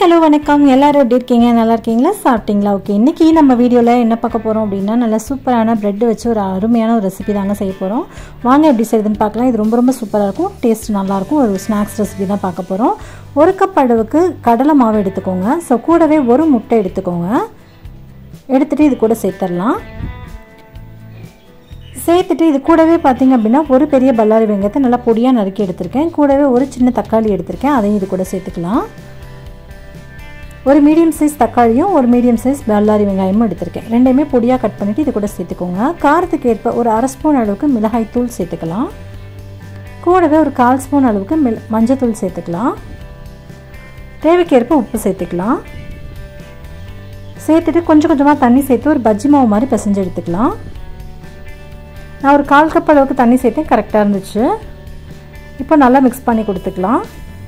hello வணக்கம் எல்லாரும் எப்படி இருக்கீங்க நல்லா இருக்கீங்களா சாப்பிட்டீங்களா ஓகே இன்றைக்கி நம்ம வீடியோவில் என்ன பார்க்க போகிறோம் அப்படின்னா நல்லா சூப்பரான ப்ரெட் வச்சு ஒரு அருமையான ஒரு ரெசிபி தாங்க செய்ய போகிறோம் வாங்க எப்படி செய்யுதுன்னு பார்க்கலாம் இது ரொம்ப ரொம்ப சூப்பராக இருக்கும் டேஸ்ட் நல்லாயிருக்கும் ஒரு ஸ்நாக்ஸ் ரெசிபி தான் பார்க்க போகிறோம் ஒரு கப் அளவுக்கு கடலை மாவு எடுத்துக்கோங்க ஸோ கூடவே ஒரு முட்டை எடுத்துக்கோங்க எடுத்துகிட்டு இது கூட சேர்த்துடலாம் சேர்த்துட்டு இது கூடவே பார்த்தீங்க அப்படின்னா ஒரு பெரிய பல்லாரி வெங்காயத்தை நல்லா பொடியாக நறுக்கி எடுத்திருக்கேன் கூடவே ஒரு சின்ன தக்காளி எடுத்திருக்கேன் அதையும் இது கூட சேர்த்துக்கலாம் ஒரு மீடியம் சைஸ் தக்காளியும் ஒரு மீடியம் சைஸ் பல்லாரி வெங்காயமும் எடுத்திருக்கேன் ரெண்டையுமே பொடியாக கட் பண்ணிவிட்டு இது கூட சேர்த்துக்கோங்க காரத்துக்கு ஏற்ப ஒரு அரை ஸ்பூன் அளவுக்கு மிளகாய் தூள் சேர்த்துக்கலாம் கூடவே ஒரு கால் ஸ்பூன் அளவுக்கு மிள மஞ்சத்தூள் சேர்த்துக்கலாம் தேவைக்கேற்ப உப்பு சேர்த்துக்கலாம் சேர்த்துட்டு கொஞ்சம் கொஞ்சமாக தண்ணி சேர்த்து ஒரு பஜ்ஜி மாவு மாதிரி பிசைஞ்சு எடுத்துக்கலாம் நான் ஒரு கால் கப் அளவுக்கு தண்ணி சேர்த்தேன் கரெக்டாக இருந்துச்சு இப்போ நல்லா மிக்ஸ் பண்ணி கொடுத்துக்கலாம்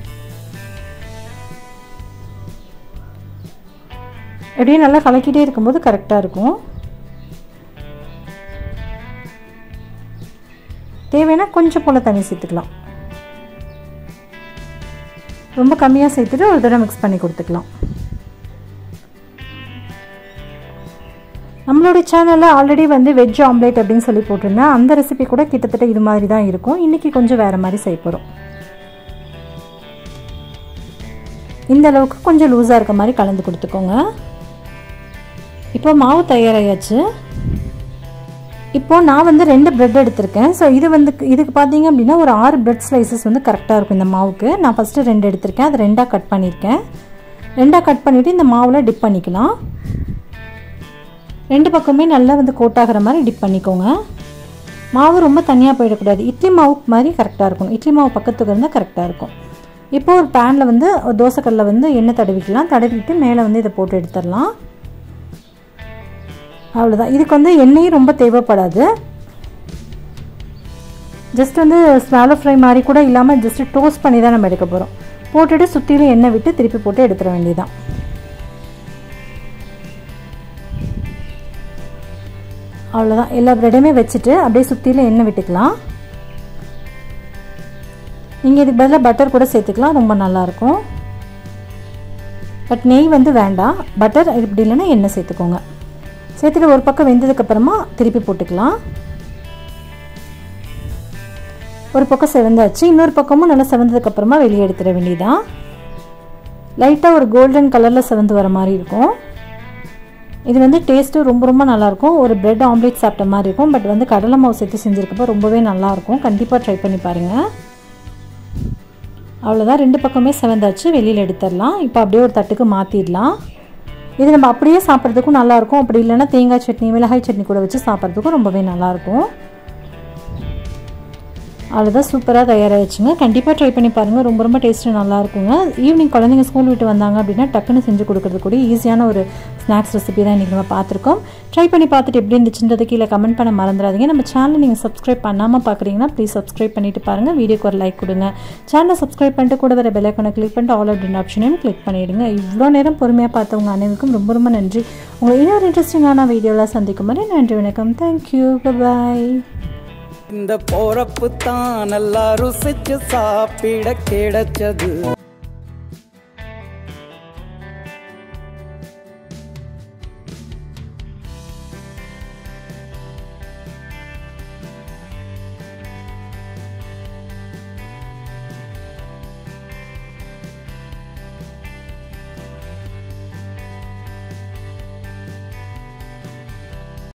எப்படியே நல்லா கலக்கிட்டே இருக்கும்போது கரெக்டாக இருக்கும் தேவைன்னா கொஞ்சம் போல் தண்ணி சேர்த்துக்கலாம் ரொம்ப கம்மியாக சேர்த்துட்டு ஒரு தடவை மிக்ஸ் பண்ணி கொடுத்துக்கலாம் நம்மளுடைய சேனலில் ஆல்ரெடி வந்து வெஜ் ஆம்லேட் அப்படின்னு சொல்லி போட்டிருந்தேன் அந்த ரெசிபி கூட கிட்டத்தட்ட இது மாதிரி தான் இருக்கும் இன்றைக்கி கொஞ்சம் வேறு மாதிரி செய்ய போகிறோம் இந்த அளவுக்கு கொஞ்சம் லூஸாக இருக்க மாதிரி கலந்து கொடுத்துக்கோங்க இப்போ மாவு தயாராகியாச்சு இப்போது நான் வந்து ரெண்டு ப்ரெட் எடுத்திருக்கேன் ஸோ இது வந்து இதுக்கு பார்த்தீங்க அப்படின்னா ஒரு ஆறு ப்ரெட் ஸ்லைசஸ் வந்து கரெக்டாக இருக்கும் இந்த மாவுக்கு நான் ஃபஸ்ட்டு ரெண்டு எடுத்திருக்கேன் அது ரெண்டாக கட் பண்ணியிருக்கேன் ரெண்டாக கட் பண்ணிவிட்டு இந்த மாவில் டிப் பண்ணிக்கலாம் ரெண்டு பக்கமே நல்லா வந்து கோட்டாகிற மாதிரி டிப் பண்ணிக்கோங்க மாவு ரொம்ப தனியாக போயிடக்கூடாது இட்லி மாவு மாதிரி கரெக்டாக இருக்கணும் இட்லி மாவு பக்கத்துக்கு இருந்தால் கரெக்டாக இருக்கும் இப்போ ஒரு பேனில் வந்து தோசைக்கல்லில் வந்து எண்ணெய் தடவிக்கலாம் தடவிட்டு மேலே வந்து இதை போட்டு எடுத்துடலாம் அவ்வளோதான் இதுக்கு வந்து எண்ணெயும் ரொம்ப தேவைப்படாது ஜஸ்ட் வந்து ஸ்மாலோ ஃப்ரை மாதிரி கூட இல்லாமல் ஜஸ்ட் டோஸ்ட் பண்ணி தான் நம்ம எடுக்க போகிறோம் போட்டுட்டு சுற்றிலும் எண்ணெய் விட்டு திருப்பி போட்டு எடுத்துட வேண்டியதான் அவ்வளோதான் எல்லா ப்ரெட்டையுமே வச்சுட்டு அப்படியே சுற்றிலும் எண்ணெய் விட்டுக்கலாம் நீங்கள் இதுக்கு பதிலாக பட்டர் கூட சேர்த்துக்கலாம் ரொம்ப நல்லாயிருக்கும் பட் நெய் வந்து வேண்டாம் பட்டர் இப்படி இல்லைன்னா எண்ணெய் சேர்த்துக்கோங்க சேர்த்துட்டு ஒரு பக்கம் வெந்ததுக்கப்புறமா திருப்பி போட்டுக்கலாம் ஒரு பக்கம் செவந்தாச்சு இன்னொரு பக்கமும் நல்லா செவந்ததுக்கப்புறமா வெளியே எடுத்துட வேண்டியதான் லைட்டாக ஒரு கோல்டன் கலரில் செவந்து வர மாதிரி இருக்கும் இது வந்து டேஸ்ட்டு ரொம்ப ரொம்ப நல்லாயிருக்கும் ஒரு பிரெட் ஆம்லேட் சாப்பிட்ட மாதிரி இருக்கும் பட் வந்து கடலை மாவு சேர்த்து செஞ்சுருக்கப்போ ரொம்பவே நல்லாயிருக்கும் கண்டிப்பாக ட்ரை பண்ணி பாருங்கள் அவ்வளோதான் ரெண்டு பக்கமே செவந்தாச்சு வெளியில் எடுத்துடலாம் இப்போ அப்படியே ஒரு தட்டுக்கு மாற்றிடலாம் இது நம்ம அப்படியே சாப்பிட்றதுக்கும் நல்லாயிருக்கும் அப்படி இல்லைன்னா தேங்காய் சட்னி மிளகாய் சட்னி கூட வச்சு சாப்பிட்றதுக்கும் ரொம்பவே நல்லாயிருக்கும் அவ்வளோதான் சூப்பராக தயாராகிடுச்சுங்க கண்டிப்பாக ட்ரை பண்ணி பாருங்கள் ரொம்ப ரொம்ப டேஸ்ட்டு நல்லாயிருக்குங்க ஈவினிங் குழந்தைங்க ஸ்கூல் விட்டு வந்தாங்க அப்படின்னா டக்குன்னு செஞ்சு கொடுக்குறது கூட ஈஸியான ஒரு ஸ்நாக்ஸ் ரெசிபி தான் இன்றைக்கி நம்ம பார்த்துருக்கோம் ட்ரை பண்ணி பார்த்துட்டு எப்படி இருந்துச்சுன்றது கீழே கமெண்ட் பண்ண மறந்துடாதீங்க நம்ம சேனலை நீங்கள் சப்ஸ்கிரைப் பண்ணாமல் பார்க்குறீங்கன்னா ப்ளீஸ் சப்ஸ்கிரைப் பண்ணிட்டு பாருங்கள் வீடியோக்கு ஒரு லைக் கொடுங்க சேனலை சப்ஸ்கிரைப் பண்ணிட்டு கூட வர பெல்லைக்கனை கிளிக் பண்ணிட்டு ஆல் அப்படின்ற ஆப்ஷனையும் கிளிக் பண்ணிவிடுங்க இவ்வளோ நேரம் பொறுமையாக பார்த்தவங்க அனைவருக்கும் ரொம்ப ரொம்ப நன்றி உங்களை இன்னொரு இன்ட்ரெஸ்டிங்கான வீடியோவில் சந்திக்கும் மாதிரி நன்றி வணக்கம் தேங்க்யூ பாய் இந்த போறப்பு தான் நல்லா ருசிச்சு சாப்பிட கிடைச்சது